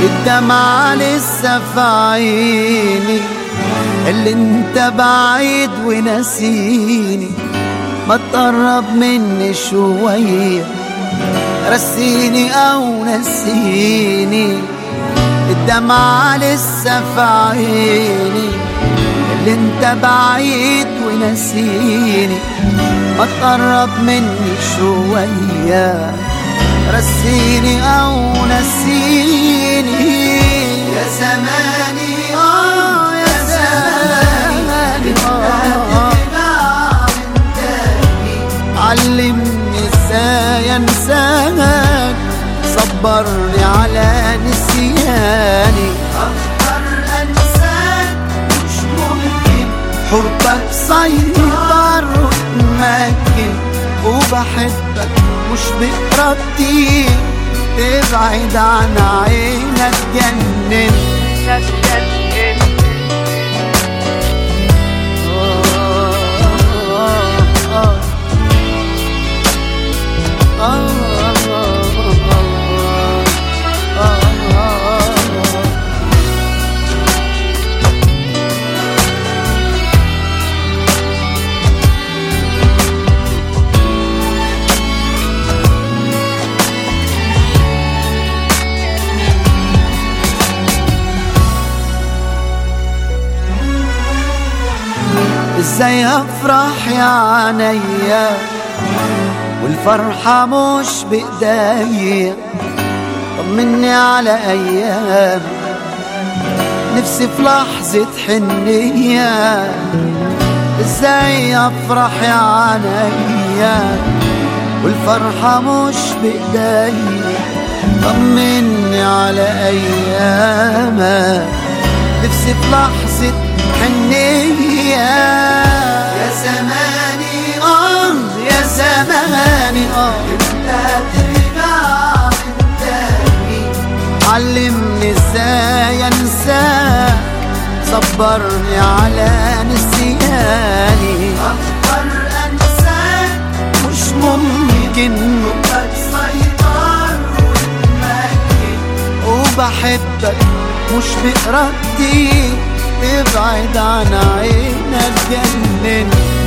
الدمعة لسه في عيني اللي انت بعيد ونسيني ما تقرب مني شوية رسيني او نسيني الدمعة لسه في عيني اللي انت بعيد ونسيني ما تقرب مني شوية رسيني او نسيني يا زماني آه يا زماني آه علمني ازاي انساك صبرني على نسياني أقدر أنساك مش ممكن حبك سيطر وتمكن وبحبك مش بإرادتي تبعد عن عينك جنن ازاي افرح يا عينيا والفرحة مش بإيديا طمني على أيام نفسي في لحظة حنية ازاي افرح يا عينيا والفرحة مش بإيديا طمني على أيامك نفسي في لحظة حنية يا زماني آه يا زماني آه لا ترجع من تاني علمني ازاي انساك صبرني على نسياني أقدر أنساك مش ممكن حبك سيطر وتمكن وبحبك مش بإرادتي تبعد عن عينك جنن